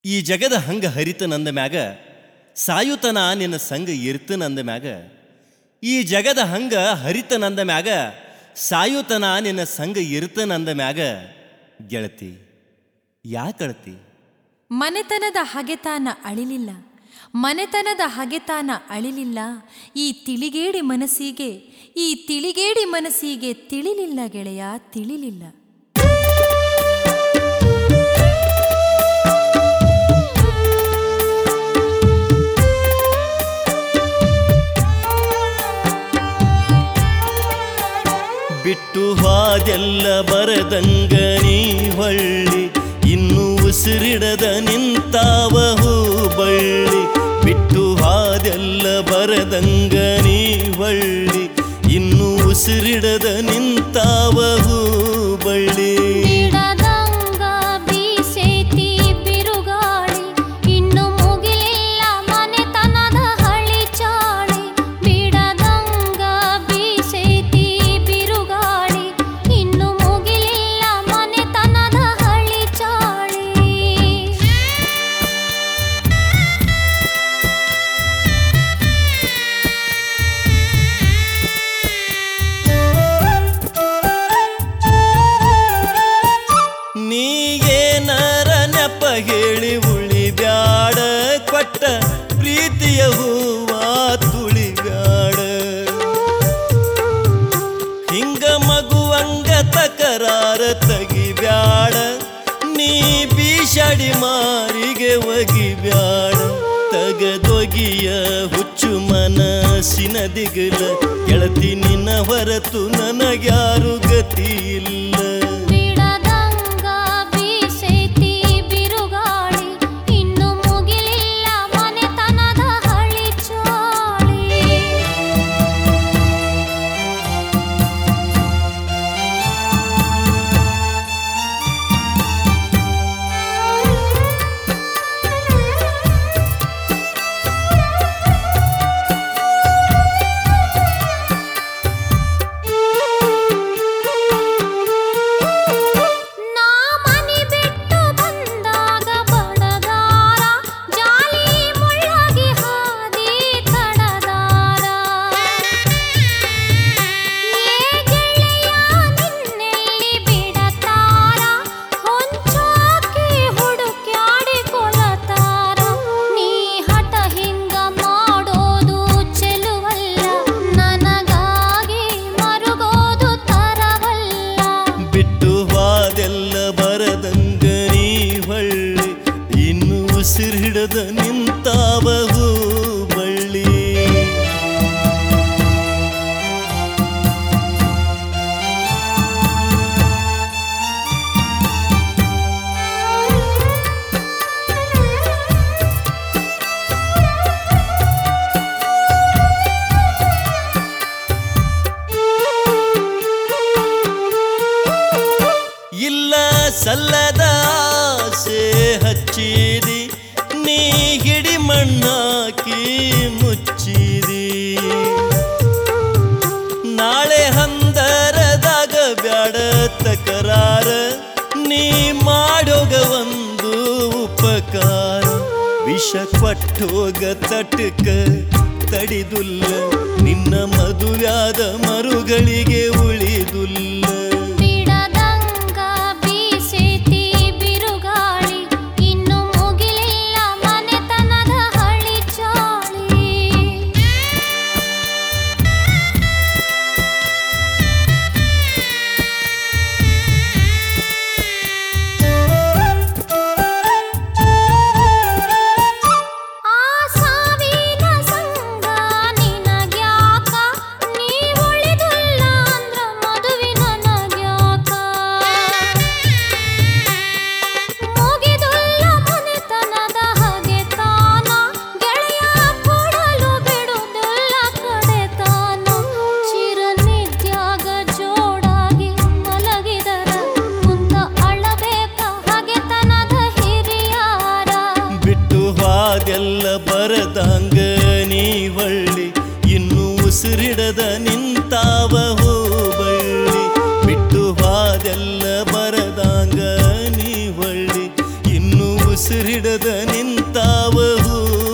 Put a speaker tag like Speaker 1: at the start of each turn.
Speaker 1: ಈ ಜಗದ ಹಂಗ ಹರಿತನಂದ ಮ್ಯಾಗ ಸಾಯುತನ ನಿನ್ನ ಸಂಗ ಇರ್ತನಂದ ಮ್ಯಾಗ ಈ ಜಗದ ಹಂಗ ಹರಿತನಂದ ಮ್ಯಾಗ ಸಾಯುತನ ನಿನ್ನ ಸಂಗ ಇರ್ತನಂದ ಮ್ಯಾಗ ಗೆಳತಿ ಯಾಕಳತಿ
Speaker 2: ಮನೆತನದ ಹಗೆತಾನ ಅಳಿಲಿಲ್ಲ ಮನೆತನದ ಹಗೆತಾನ ಅಳಿಲಿಲ್ಲ ಈ ತಿಳಿಗೇಡಿ ಮನಸ್ಸಿಗೆ ಈ ತಿಳಿಗೇಡಿ ಮನಸ್ಸಿಗೆ ತಿಳಿಲಿಲ್ಲ ಗೆಳೆಯ ತಿಳಿಲಿಲ್ಲ
Speaker 1: ಬಿಟ್ಟು ಹಾದೆಲ್ಲ ಬರದಂಗ ನೀ ಹೊಳ್ಳಿ ಇನ್ನು ಉಸಿರಿಡದ ನಿಂತಾವ ಬಳ್ಳಿ ಬಿಟ್ಟು ಹಾದೆಲ್ಲ ಬರದಂಗ ನೀ ಹೊಳ್ಳಿ ಇನ್ನು ಉಸಿರಿಡದ ನಿಂತಾವ ಬಳ್ಳಿ
Speaker 3: ಬಿಡದಂಗ ಬೀಸೈತಿ ಬಿರುಗಾಳಿ ಇನ್ನು ಮುಗಿಲಿಲ್ಲ ಮನೆತನದ ಹಳಿ ಚಾಳಿ ಬಿಡದಂಗ ಬೀಸೈತಿ ಬಿರುಗಾಳಿ ಇನ್ನು ಮುಗಿಲಿಲ್ಲ ಮನೆತನದ ಹಳಿ ಚಾಳಿ
Speaker 1: ನೀ ಏನರ ನೆಪ ಹೇಳಿ ಉಳಿ ಬ್ಯಾಡ ಕೊಟ್ಟ ಪ್ರೀತಿಯ ಹೂವ ತುಳಿ ಬ್ಯಾಡ ಹಿಂಗ ಮಗುವಂಗ ತಕರಾರ ತಗಿಬ್ಯಾಡ ನೀ ಬೀಷಡಿ ಮಾರಿಗೆ ಒಗಿಬ್ಯಾಡ ತಗದೊಗಿಯ ಹುಚ್ಚು ಮನಸ್ಸಿನ ದಿಗಲ ಗೆಳತಿ ನಿನ್ನ ಹೊರತು ನನಗ್ಯಾರು ಗತಿ ಇಲ್ಲ
Speaker 3: ಬಿಡದಂಗ ಬೀಸೈತಿ ಬಿರುಗಾಳಿ ಇನ್ನು ಮುಗಿಲಿಲ್ಲ ಮನೆತನದ ಹಳಿ ಚಾಳಿ ನಾ ಮನಿ ಬಿಟ್ಟು ಬಂದಾಗ ಬಡದಾರ ಜಾಲಿ ಮುಳ್ಳಾಗಿ ಹಾದಿ ಕಡದಾರ ಏ ಗೆಳೆಯ ನಿನ್ನೆಲ್ಲಿ ಬಿಡತಾರ ಹೊಂಚಾಕಿ ಹುಡುಕ್ಯಾಡಿ ಕೊಲತಾರ ನೀ ಹಠ ಹಿಂಗ ಮಾಡೋದು ಚೆಲುವಲ್ಲ ನನಗಾಗಿ ಮರುಗೋದು ತರವಲ್ಲ
Speaker 1: ಬಿಟ್ಟು ವಾದೆಲ್ಲ ಬರದಂಗ ನೀ ಹೊಳ್ಳಿ ಇನ್ನು ಉಸಿರಿಡದ ನಿಂತಾವ ಬಳ್ಳಿ ಇಲ್ಲ ಸಲ್ಲದ ಆಸೆ ಹಚ್ಚಿದಿ ನೀ ಹಿಡಿ ಮಣ್ಣಾಕಿ ಮುಚ್ಚಿದಿ ನಾಳೆ ಹಂದರದಾಗ ಬ್ಯಾಡ ತಕರಾರ ನೀ ಮಾಡೋಗ ಒಂದು ಉಪಕಾರ ವಿಷ ಕೊಟ್ಟೋಗ ತಟಕ ತಡಿದುಲ್ಲ ನಿನ್ನ ಮದುವ್ಯಾದ ಮರುಗಳಿಗೆ ಉಳಿದುಲ್ಲ
Speaker 3: ಬಿಡದಂಗ ಬೀಸೈತಿ ಬಿರುಗಾಳಿ ಇನ್ನು ಮುಗಿಲಿಲ್ಲ ಮನೆತನದ ಹಳಿ ಚಾಳಿ ಆ ಸಾವಿನ ಸಂಗ ನಿನಗ್ಯಾಕ ನೀ ಉಳಿದುಲ್ಲ ಅಂದ್ರ ಮದುವಿನ ನಗ್ಯಾಕ ಮುಗಿದುಲ್ಲ ಮನೆತನದ ಹಗೆತಾನ ಗೆಳೆಯ ಕೊಡಲು ಬಿಡುವುದಿಲ್ಲ ಕಡೆತಾನ ಚಿರನಿತ್ಯಾಗ ಜೋಡಾಗಿ ಮಲಗಿದರ ಕುಂತ ಅಳಬೇಕ ಹಗೆತನದ ಹಿರಿಯಾರ
Speaker 1: ಬಿಟ್ಟು ಹಾದೆಲ್ಲ ಬರದಂಗ ನೀ ಹೊಳ್ಳಿ ಇನ್ನು ಉಸಿರಿಡದ ನಿಂತಾವ ಬಳ್ಳಿ ಬಿಟ್ಟು ಹಾದೆಲ್ಲ ಬರದಂಗ ನೀ ಹೊಳ್ಳಿ ಇನ್ನು ಉಸಿರಿಡದ ನಿಂತಾವ ಹೂವ